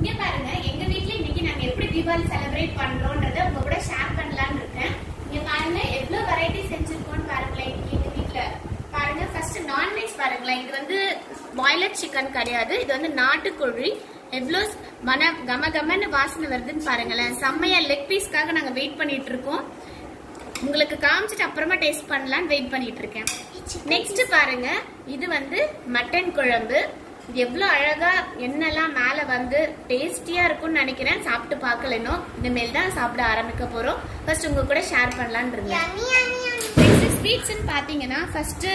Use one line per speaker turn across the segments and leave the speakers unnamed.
இங்க பாருங்க எங்க வீட்ல இன்னைக்கு நாங்க எப்படி தீபாவளி செலிப்ரேட் பண்றோம்ன்றத உங்க கூட ஷேர் பண்ணலாம்னு இருக்கேன் இங்க பாருங்க எவ்வளவு வெரைட்டி செஞ்சிருக்கோம்னு பாருங்களேன் இன்னைக்கு எங்க வீட்ல பாருங்க ஃபர்ஸ்ட் நான்வெஜ் பாருங்களேன் இது வந்து பாய்லர் சிக்கன் கிடையாது இது வந்து நாட்டுக்கோழி எவ்வளோ மன கம கமன்னு வாசனை வருதுன்னு பாருங்களேன் செம்மையா லெக் பீஸ்க்காக நாங்க வெயிட் பண்ணிட்டு இருக்கோம் உங்களுக்கு காமிச்சிட்டு அப்புறமா டேஸ்ட் பண்ணலாம்னு வெயிட் பண்ணிட்டு இருக்கேன் நெக்ஸ்ட் பாருங்க இது வந்து மட்டன் குழம்பு இது எவ்வளவு அழகா எண்ணெய்லாம் மேல வந்து டேஸ்டியா இருக்கும்னு நினைக்கிறேன் சாப்பிட்டு பார்க்கல இன்னும் இனிமேல் தான் சாப்பிட ஆரம்பிக்க போறோம் ஃபர்ஸ்ட் உங்க கூட ஷேர் பண்ணலாம்னு இருந்தேன் நெக்ஸ்ட் ஸ்வீட்ஸ்னு பாத்தீங்கன்னா ஃபர்ஸ்ட்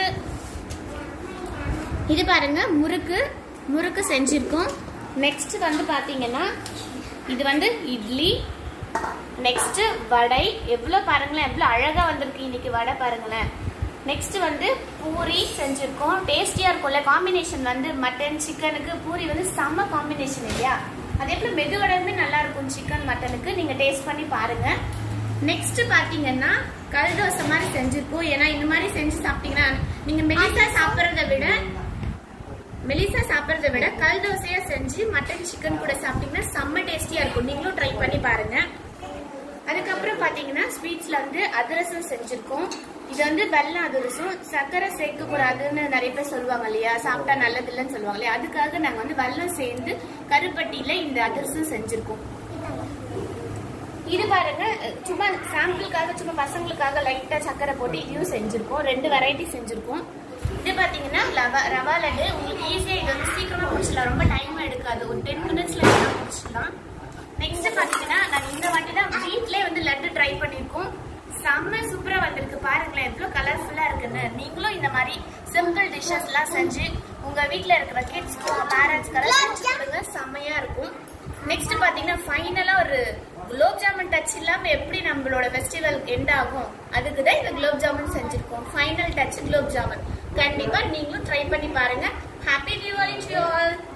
இது பாருங்க முறுக்கு முறுக்கு செஞ்சிருக்கோம் நெக்ஸ்ட் வந்து பாத்தீங்கன்னா இது வந்து இட்லி நெக்ஸ்ட் வடை எவ்வளோ பாருங்களேன் எவ்வளோ அழகா வந்திருக்கு இன்னைக்கு வடை பாருங்களேன் நெக்ஸ்ட் வந்து பூரி செஞ்சிருக்கோம் டேஸ்டியா இருக்கும்ல காம்பினேஷன் வந்து மட்டன் சிக்கனுக்கு பூரி வந்து செம்ம காம்பினேஷன் இல்லையா அதே போல மெதுவடையுமே நல்லா இருக்கும் சிக்கன் மட்டனுக்கு நீங்க டேஸ்ட் பண்ணி பாருங்க நெக்ஸ்ட் பாத்தீங்கன்னா கல் தோசை மாதிரி செஞ்சிருக்கோம் ஏன்னா இந்த மாதிரி செஞ்சு சாப்பிட்டீங்கன்னா நீங்க மெலிசா சாப்பிட்றத விட மெலிசா சாப்பிட்றத விட கல் தோசையா செஞ்சு மட்டன் சிக்கன் கூட சாப்பிட்டீங்கன்னா செம்ம டேஸ்டியா இருக்கும் நீங்களும் ட்ரை பண்ணி பாருங்க அதுக்கப்புறம் பாத்தீங்கன்னா ஸ்வீட்ஸ்ல வந்து அதிரசம் செஞ்சிருக்கோம் இது வந்து வெள்ளம் அதிரசம் சர்க்கரை சேர்க்க கூடாதுன்னு நிறைய பேர் சொல்லுவாங்க இல்லையா சாப்பிட்டா நல்லது இல்லைன்னு சொல்லுவாங்க இல்லையா அதுக்காக நாங்க வந்து வெள்ளம் சேர்ந்து கருப்பட்டியில இந்த அதிரசம் செஞ்சிருக்கோம் இது பாருங்க சும்மா சாம்பிளுக்காக சும்மா பசங்களுக்காக லைட்டா சக்கரை போட்டு இதையும் செஞ்சிருக்கோம் ரெண்டு வெரைட்டி செஞ்சிருக்கோம் இது பாத்தீங்கன்னா ரவா ரவா லட்டு உங்களுக்கு ஈஸியா இது வந்து சீக்கிரமா முடிச்சிடலாம் ரொம்ப டைம் எடுக்காது ஒரு டென் மினிட்ஸ்ல முடிச்சிடலாம் நெக்ஸ்ட் பாத்தீங்கன்னா நாங்க இந்த வாட்டி தான் வீட்லயே வந்து லட்டு ட்ரை பண்ணிருக்கோம் செம்ம சூப்பரா வந்திருக்கு பாருங்களேன் எவ்வளவு கலர்ஃபுல்லா இருக்குன்னு நீங்களும் இந்த மாதிரி சிம்பிள் டிஷ்ஷஸ் எல்லாம் செஞ்சு உங்க வீட்ல இருக்கிற கிட்ஸ்க்கு உங்க பேரண்ட்ஸ்க்கு செஞ்சு கொடுங்க செம்மையா இருக்கும் நெக்ஸ்ட் பாத்தீங்கன்னா ஃபைனலா ஒரு குலோப் ஜாமுன் டச் இல்லாம எப்படி நம்மளோட ஃபெஸ்டிவல் எண்ட் ஆகும் அதுக்கு தான் இந்த குலோப் ஜாமுன் செஞ்சிருக்கோம் ஃபைனல் டச் குலோப் ஜாமுன் கண்டிப்பா நீங்களும் ட்ரை பண்ணி பாருங்க ஹாப்பி தீபாவளி டு ஆல்